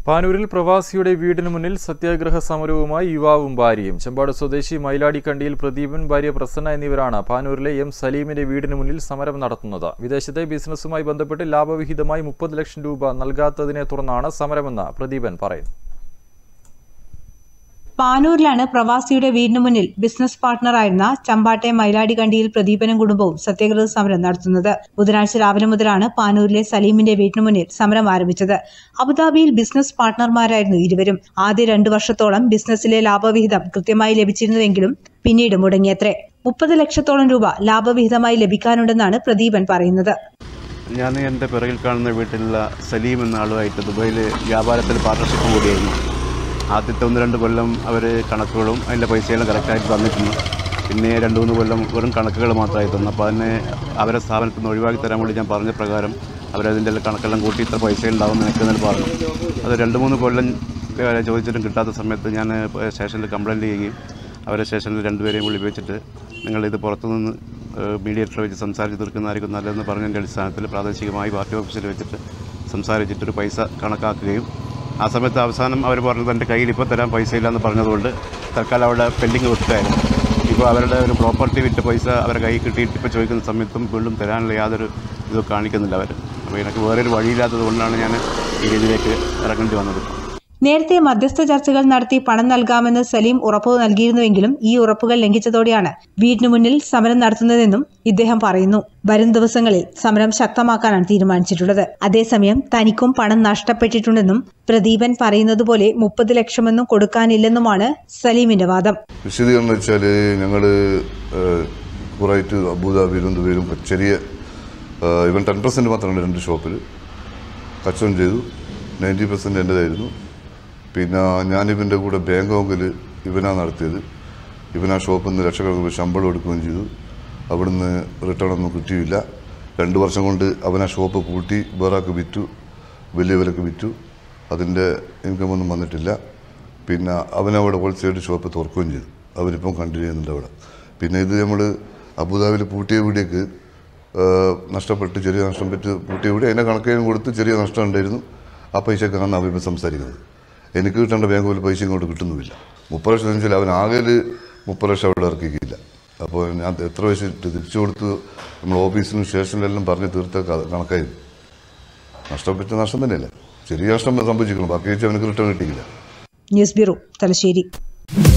പാനൂരിൽ പ്രവാസിയുടെ വീടിന് മുന്നിൽ സത്യാഗ്രഹ സമരവുമായി യുവാവും ഭാര്യയും ചെമ്പാട് സ്വദേശി മൈലാടിക്കണ്ടിയിൽ പ്രദീപൻ ഭാര്യ പ്രസന്ന എന്നിവരാണ് പാനൂരിലെ എം സലീമിന്റെ വീടിന് മുന്നിൽ സമരം നടത്തുന്നത് വിദേശത്തെ ബിസിനസ്സുമായി ബന്ധപ്പെട്ട് ലാഭവിഹിതമായി മുപ്പത് ലക്ഷം രൂപ നൽകാത്തതിനെ തുടർന്നാണ് സമരമെന്ന് പ്രദീപൻ പറയുന്നു പാനൂരിലാണ് പ്രവാസിയുടെ വീടിന് മുന്നിൽ ബിസിനസ് പാർട്ണറായിരുന്ന ചമ്പാട്ടെ മൈലാടികണ്ടിയിൽ പ്രദീപനും കുടുംബവും സത്യാഗ്രഹ സമരം നടത്തുന്നത് ബുധനാഴ്ച രാവിലെ മുതലാണ് പാനൂരിലെ സലീമിന്റെ വീടിന് മുന്നിൽ സമരം ആരംഭിച്ചത് അബുദാബിയിൽ ബിസിനസ് പാർട്ണർമാരായിരുന്നു ഇരുവരും ആദ്യ രണ്ടു വർഷത്തോളം ബിസിനസ്സിലെ ലാഭവിഹിതം കൃത്യമായി ലഭിച്ചിരുന്നുവെങ്കിലും പിന്നീട് മുടങ്ങിയത്രേ മുപ്പത് ലക്ഷത്തോളം രൂപ ലാഭവിഹിതമായി ലഭിക്കാനുണ്ടെന്നാണ് പ്രദീപൻ പറയുന്നത് ഞാൻ എൻ്റെ പിറകിൽ കാണുന്ന വീട്ടിലുള്ള സലീം എന്ന ആളുമായിട്ട് ദുബൈയിൽ വ്യാപാരത്തിൽ പാർട്ണർഷിപ്പ് കൂടിയായിരുന്നു ആദ്യത്തെ ഒന്ന് രണ്ട് കൊല്ലം അവർ കണക്കുകളും അതിൻ്റെ പൈസയെല്ലാം കറക്റ്റായിട്ട് തന്നിട്ടുണ്ട് പിന്നെ രണ്ട് മൂന്ന് കൊല്ലം വെറും കണക്കുകൾ മാത്രമായി തന്നു അപ്പോൾ അതിനെ അവരെ സ്ഥാപനത്തിൽ നിന്ന് ഒഴിവാക്കി തരാൻ വേണ്ടി ഞാൻ പറഞ്ഞ പ്രകാരം അവരതിൻ്റെ എല്ലാം കണക്കെല്ലാം കൂട്ടി ഇത്ര പൈസ ഉണ്ടാവും നിനക്ക് എന്ന് പറഞ്ഞു അത് രണ്ട് മൂന്ന് കൊല്ലം ഏഹ്, ചോദിച്ചിട്ടും കിട്ടാത്ത സമയത്ത് ഞാൻ സ്റ്റേഷനിൽ കംപ്ലയിൻറ്റ് ചെയ്യുകയും അവരെ സ്റ്റേഷനിൽ രണ്ടുപേരെയും വിളി വെച്ചിട്ട് നിങ്ങളിത് പുറത്തുനിന്ന് മീഡിയേറ്റർ വെച്ച് സംസാരിച്ച് തീർക്കുന്നതായിരിക്കും നല്ലതെന്ന് പറഞ്ഞതിൻ്റെ അടിസ്ഥാനത്തിൽ പ്രാദേശികമായി പാർട്ടി ഓഫീസിൽ വെച്ചിട്ട് സംസാരിച്ചിട്ടൊരു പൈസ കണക്കാക്കുകയും ആ സമയത്ത് അവസാനം അവർ പറഞ്ഞത് എൻ്റെ കയ്യിൽ ഇപ്പോൾ തരാൻ പൈസ ഇല്ലയെന്ന് പറഞ്ഞതുകൊണ്ട് തൽക്കാലം അവിടെ പെൻഡിങ് വെക്കുകയായിരുന്നു ഇപ്പോൾ അവരുടെ ഒരു പ്രോപ്പർട്ടി വിറ്റ പൈസ അവരുടെ കയ്യിൽ കിട്ടിയിട്ട് ഇപ്പോൾ ചോദിക്കുന്ന സമയത്തും വീണ്ടും തരാനുള്ള യാതൊരു ഇതും കാണിക്കുന്നില്ല അവർ അപ്പോൾ എനിക്ക് വേറൊരു വഴിയില്ലാത്തത് കൊണ്ടാണ് ഞാൻ ഈ രീതിയിലേക്ക് ഇറങ്ങേണ്ടി വന്നത് നേരത്തെ മധ്യസ്ഥ ചർച്ചകൾ നടത്തി പണം നൽകാമെന്ന് സലീം ഉറപ്പു നൽകിയിരുന്നുവെങ്കിലും ഈ ഉറപ്പുകൾ ലംഘിച്ചതോടെയാണ് വീടിനു മുന്നിൽ സമരം നടത്തുന്നതെന്നും ഇദ്ദേഹം പറയുന്നു വരും ദിവസങ്ങളിൽ സമരം ശക്തമാക്കാനാണ് തീരുമാനിച്ചിട്ടുള്ളത് അതേസമയം തനിക്കും പണം നഷ്ടപ്പെട്ടിട്ടുണ്ടെന്നും പ്രദീപൻ പറയുന്നതുപോലെ മുപ്പത് ലക്ഷമൊന്നും കൊടുക്കാനില്ലെന്നുമാണ് സലീമിന്റെ വാദം വിശദീകരണം വെച്ചാൽ ഞങ്ങൾ കുറേയായിട്ട് അബുദാബിയിലും ദുബൈയിലും ചെറിയ ആ, ഇവൻ ടെൻ പെർസെൻറ്റ് മാത്രമാണ് രണ്ട് ഷോപ്പിൽ കച്ചവടം ചെയ്തു നയൻറ്റി പെർസെൻറ്റ് എൻ്റെതായിരുന്നു പിന്നെ ഞാനിവൻ്റെ കൂടെ ബാങ്കോക്കിൽ ഇവനാണ് നടത്തിയത് ഇവൻ ആ ഷോപ്പിൽ നിന്ന് ലക്ഷക്കണക്കിന് രൂപ ശമ്പളം എടുക്കുകയും ചെയ്തു അവിടുന്ന് റിട്ടേൺ ഒന്നും കിട്ടിയില്ല രണ്ട് വർഷം കൊണ്ട് അവൻ ആ ഷോപ്പ് പൂട്ടി വേറാക്ക് വിറ്റു വലിയ വിലക്ക് വിറ്റു അതിൻ്റെ ഇൻകം ഒന്നും വന്നിട്ടില്ല പിന്നെ അവനവിടെ ഹോൾസെയിൽ ഷോപ്പ് തുറക്കുകയും ചെയ്തു അവനിപ്പം കണ്ടിന്യൂ ചെയ്യുന്നുണ്ട് അവിടെ പിന്നെ ഇത് നമ്മൾ അബുദാബിയിൽ പൂട്ടിയ വീടേക്ക് നഷ്ടപ്പെട്ട് ചെറിയ നഷ്ടം പറ്റി പൂട്ടിയ വീട് അതിൻ്റെ കണക്കേനും കൊടുത്ത് ചെറിയ നഷ്ടം ഉണ്ടായിരുന്നു ആ പൈസക്കാണ് അവൻ ഇപ്പം സംസാരിക്കുന്നത് എനിക്ക് കിട്ടേണ്ട ബാങ്ക് പോലെ പൈസ ഇങ്ങോട്ട് കിട്ടുന്നുമില്ല മുപ്പത് ലക്ഷം എന്ന് വെച്ചാൽ അവൻ ആകെ മുപ്പത് ലക്ഷം അവിടെ ഇറക്കിക്കില്ല അപ്പോൾ ഞാൻ എത്ര പൈസ തിരിച്ചു കൊടുത്ത് നമ്മൾ ഓഫീസിനും സ്റ്റേഷനിലെല്ലാം പറഞ്ഞ് തീർത്ത ക- കണക്കായിരുന്നു നഷ്ടപ്പെട്ട നഷ്ടം തന്നെയല്ല ചെറിയ നഷ്ടം സംഭവിച്ചിരിക്കണം ബാക്കി വെച്ച് അവനക്ക് റിട്ടേൺ കിട്ടിയില്ല ന്യൂസ് ബ്യൂറോ തലശ്ശേരി